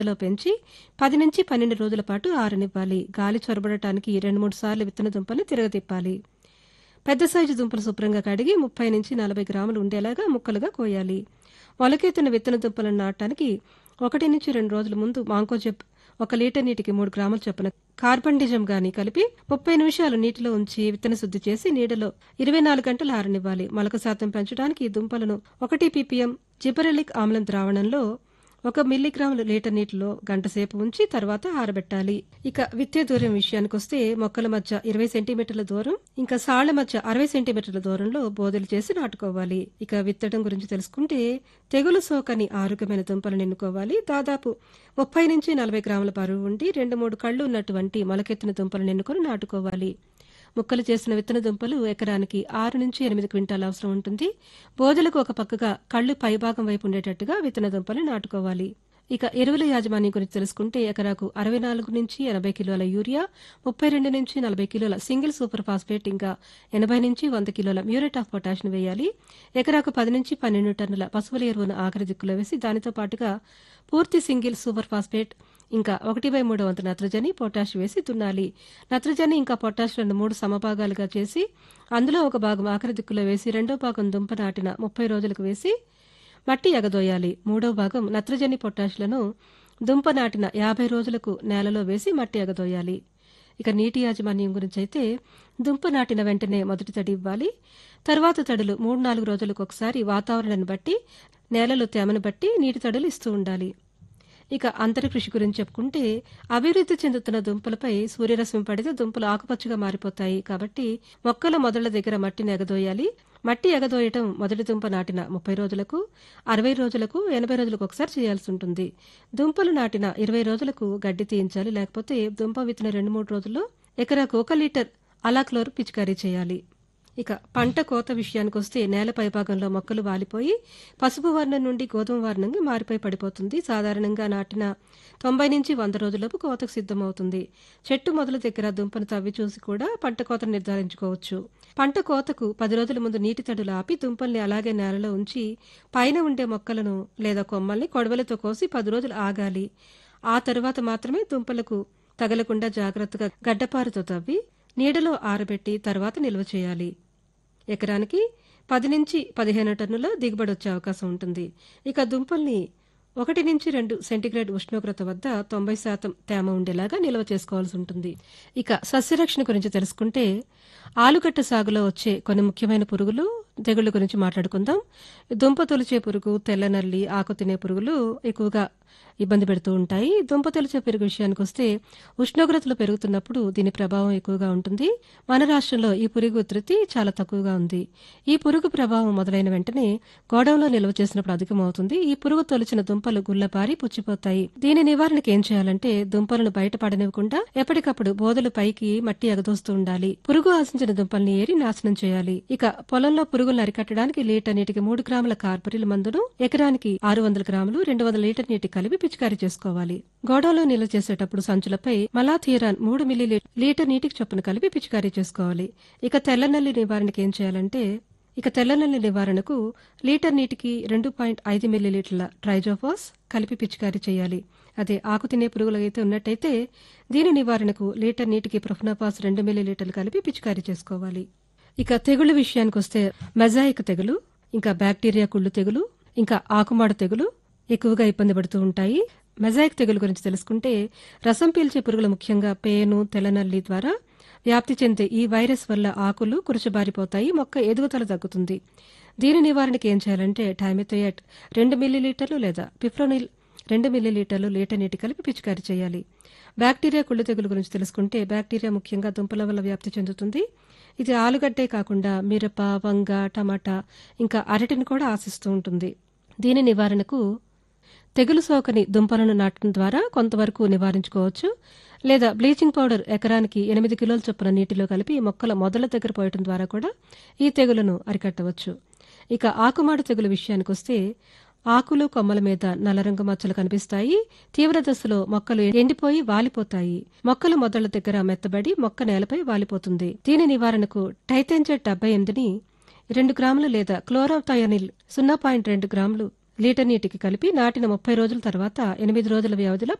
లో పెంచి పది నుంచి పన్నెండు రోజుల పాటు ఆరనివ్వాలి గాలి చొరబడటానికి రెండు మూడు సార్లు విత్తన దుంపలు తిరగతిప్పాలి పెద్ద సైజు దుంపలు శుభ్రంగా కడిగి ముప్పై నుంచి నలభై గ్రాములు ఉండేలాగా ముక్కలుగా కోయాలి మొలకెత్తిన విత్తన దుంపలను నాటడానికి ఒకటి నుంచి రెండు రోజుల ముందు మాంకోజెబ్ ఒక లీటర్ నీటికి మూడు గ్రాముల చొప్పున కార్బండిజం గాని కలిపి ముప్పై నిమిషాలు నీటిలో ఉంచి విత్తన శుద్ధి చేసి నీడలో ఇరవై నాలుగు గంటలు ఆరనివ్వాలి మొలక శాతం పెంచడానికి ఈ దుంపలను ఒకటి పీపీఎం జిబరెలిక్ ఆమ్లం ద్రావణంలో ఒక మిల్లీగ్రాములు లీటర్ నీటిలో గంట సేపు ఉంచి తర్వాత ఆరబెట్టాలి ఇక విత్తే దూరం విషయానికి వస్తే మొక్కల మధ్య ఇరవై సెంటీమీటర్ల దూరం ఇంకా సాళ్ల మధ్య అరవై సెంటీమీటర్ల దూరంలో బోదెలు చేసి నాటుకోవాలి ఇక విత్తడం గురించి తెలుసుకుంటే తెగులు సోకని ఆరోగ్యమైన దుంపలను ఎన్నుకోవాలి దాదాపు ముప్పై నుంచి నలభై గ్రాముల బరువు ఉండి రెండు మూడు కళ్ళు ఉన్నటువంటి మొలకెత్తిన దుంపలను ఎన్నుకొని నాటుకోవాలి ముక్కలు చేసిన విత్తన దుంపలు ఎకరానికి ఆరు నుంచి ఎనిమిది క్వింటాల అవసరం ఉంటుంది బోదలకు ఒక పక్కగా కళ్ళు పైభాగం వైపు ఉండేటట్టుగా విత్తన దుంపలు నాటుకోవాలి ఇక ఎరువుల యాజమాన్యం గురించి తెలుసుకుంటే ఎకరాకు అరవై నాలుగు నుంచి ఎనభై కిలోల యూరియా ముప్పై రెండు నుంచి నలభై కిలోల సింగిల్ సూపర్ ఫాస్ఫేట్ ఇంకా ఎనభై నుంచి వంద కిలోల మ్యూరేట్ ఆఫ్ పొటాష్ వేయాలి ఎకరాకు పది నుంచి పన్నెండు టన్నుల పశువుల ఎరువును ఆఖరి దిక్కులో వేసి దానితో పాటుగా పూర్తి సింగిల్ సూపర్ ఫాస్ఫేట్ ఇంకా ఒకటి బై మూడు వంతు నత్రజని పొటాష్ వేసి దున్నాలి నత్రజని ఇంకా పొటాష్లను మూడు సమభాగాలుగా చేసి అందులో ఒక భాగం ఆఖరి దిక్కులో వేసి రెండో భాగం దుంప నాటిన ముప్పై రోజులకు వేసి మట్టి ఎగదోయాలి మూడో భాగం నత్రజని పొటాష్లను దుంప నాటిన యాభై రోజులకు నేలలో వేసి మట్టి ఎగదోయాలి ఇక నీటి యాజమాన్యం గురించి అయితే దుంప నాటిన వెంటనే మొదటి తడి ఇవ్వాలి తర్వాత తడులు మూడు నాలుగు రోజులకు ఒకసారి వాతావరణాన్ని బట్టి నేలలో తేమను బట్టి నీటి తడులు ఇస్తూ ఉండాలి ఇక అంతర కృషి గురించి చెప్పుకుంటే అభివృద్ధి చెందుతున్న దుంపలపై సూర్యరశ్మి పడితే దుంపలు ఆకుపచ్చగా మారిపోతాయి కాబట్టి మొక్కల మొదళ్ల దగ్గర మట్టిని ఎగదోయాలి మట్టి ఎగదోయటం మొదటి దుంప నాటిన ముప్పై రోజులకు అరవై రోజులకు ఎనభై రోజులకు ఒకసారి చేయాల్సి ఉంటుంది దుంపలు నాటిన ఇరవై రోజులకు గడ్డి తీయించాలి లేకపోతే దుంప విత్తిన రెండు మూడు రోజుల్లో ఎకరాకు ఒక లీటర్ అలాక్లోర్ పిచికారీ చేయాలి ఇక పంట కోత విషయానికి వస్తే నేల పైభాగంలో మొక్కలు వాలిపోయి పసుపు వర్ణం నుండి గోధుమ వర్ణంగా మారిపోయి పడిపోతుంది సాధారణంగా నాటిన తొంభై నుంచి వంద రోజులకు కోతకు సిద్ధమవుతుంది చెట్టు మొదల దగ్గర దుంపను తవ్వి చూసి కూడా పంట కోతను నిర్ధారించుకోవచ్చు పంట కోతకు పది రోజుల ముందు నీటి తడులు ఆపి దుంపల్ని అలాగే నేలలో ఉంచి పైన ఉండే మొక్కలను లేదా కొమ్మల్ని కొడవలతో కోసి పది రోజులు ఆగాలి ఆ తరువాత మాత్రమే దుంపలకు తగలకుండా జాగ్రత్తగా గడ్డపారుతో తవ్వి నీడలో ఆరబెట్టి తర్వాత నిల్వ చేయాలి ఎకరానికి పది నుంచి పదిహేను టన్నుల దిగుబడి వచ్చే అవకాశం ఉంటుంది ఇక దుంపల్ని ఒకటి నుంచి రెండు సెంటీగ్రేడ్ ఉష్ణోగ్రత వద్ద తొంభై శాతం తేమ ఉండేలాగా నిల్వ చేసుకోవాల్సి ఉంటుంది ఇక సస్యరక్షణ గురించి తెలుసుకుంటే ఆలుగడ్డ సాగులో వచ్చే కొన్ని ముఖ్యమైన పురుగులు తెగుళ్ల గురించి మాట్లాడుకుందాం దుంప తొలిచే పురుగు తెల్లనల్లి ఆకు తినే పురుగులు ఎక్కువగా ఇబ్బంది పెడుతూ ఉంటాయి దుంప తొలిచే పురుగు విషయానికి వస్తే ఉష్ణోగ్రతలు పెరుగుతున్నప్పుడు దీని ప్రభావం ఎక్కువగా ఉంటుంది మన రాష్ట్రంలో ఈ పురుగు ఉధృతి చాలా తక్కువగా ఉంది ఈ పురుగు ప్రభావం మొదలైన వెంటనే గోడౌన్లో నిల్వ చేసినప్పుడు అధికమవుతుంది ఈ పురుగు తొలిచిన దుంపలు గుల్లపారి పుచ్చిపోతాయి దీని నివారణకు ఏం చేయాలంటే దుంపలను బయటపడనివ్వకుండా ఎప్పటికప్పుడు బోదలు పైకి మట్టి ఎగదోస్తూ ఉండాలి పురుగు ఆశించిన దుంపల్ని ఏరి నాశనం చేయాలి ఇక పొలంలో పురుగులను అరికట్టడానికి లీటర్ నీటికి మూడు గ్రాముల కార్బరిల్ మందును ఎకరానికి ఆరు వందల గ్రాములు రెండు వందల లీటర్ నీటి కలిపి పిచికారీ చేసుకోవాలి గోడౌన్లో నిల్వ చేసేటప్పుడు సంచులపై మలాథీరాన్ మూడు మిల్లీ లీటర్ నీటికి చొప్పున కలిపి పిచికారీ చేసుకోవాలి ఇక తెల్లనల్లి నివారణకి ఏం చేయాలంటే ఇక తెల్లనల్లి నివారణకు లీటర్ నీటికి రెండు పాయింట్ ఐదు మిల్లీలీటర్ల ట్రైజోఫాస్ కలిపి పిచికారీ చేయాలి అదే ఆకు తినే పురుగులు అయితే ఉన్నట్టయితే దీని నివారణకు లీటర్ నీటికి ప్రొఫ్నోపాస్ రెండు మిల్లీలీటర్లు కలిపి పిచికారీ చేసుకోవాలి ఇక తెగుళ్ళ విషయానికి వస్తే మెజాయిక్ తెగులు ఇంకా బ్యాక్టీరియా కుళ్ళు తెగులు ఇంకా ఆకుమాడ తెగులు ఎక్కువగా ఇబ్బంది పడుతూ ఉంటాయి మెజాయిక్ తెగులు గురించి తెలుసుకుంటే రసం పీల్చే పురుగులు ముఖ్యంగా పేను తెల్లనల్లి ద్వారా వ్యాప్తి చెందే ఈ వైరస్ వల్ల ఆకులు కురుచబారిపోతాయి మొక్క ఎదుగుదల తగ్గుతుంది దీని నివారణకి ఏం చేయాలంటే టైమిథోయట్ రెండు మిల్లీలీటర్లు లేదా పిఫ్రోనిల్ రెండు మిల్లీలీటర్లు లీటర్ నీటి కలిపి పిచికారీ చేయాలి బ్యాక్టీరియా కుళ్ళు తెగులు గురించి తెలుసుకుంటే బ్యాక్టీరియా ముఖ్యంగా దుంపల వల్ల వ్యాప్తి చెందుతుంది ఇది ఆలుగడ్డే కాకుండా మిరప వంగ టమాటా ఇంకా అరటిని కూడా ఆశిస్తూ ఉంటుంది దీని నివారణకు తెగులు సోకని దుంపలను నాటడం ద్వారా కొంతవరకు నివారించుకోవచ్చు లేదా బ్లీచింగ్ పౌడర్ ఎకరానికి ఎనిమిది కిలోల చొప్పున నీటిలో కలిపి మొక్కల మొదల దగ్గర పోయటం ద్వారా కూడా ఈ తెగులను అరికట్టవచ్చు ఇక ఆకుమాడు తెగులు విషయానికి వస్తే ఆకులు కొమ్మల మీద నల్లరంగు మచ్చలు కనిపిస్తాయి తీవ్ర దశలో మొక్కలు ఎండిపోయి వాలిపోతాయి మొక్కలు మొదళ్ల దగ్గర మెత్తబడి మొక్క నేలపై వాలిపోతుంది దీని నివారణకు టైతెంజెట్ డెబ్బై ఎనిమిదిని రెండు గ్రాములు లేదా క్లోరోథయోనిల్ సున్నా పాయింట్ రెండు గ్రాములు లీటర్ నీటికి కలిపి నాటిన ముప్పై రోజుల తర్వాత ఎనిమిది రోజుల వ్యవధిలో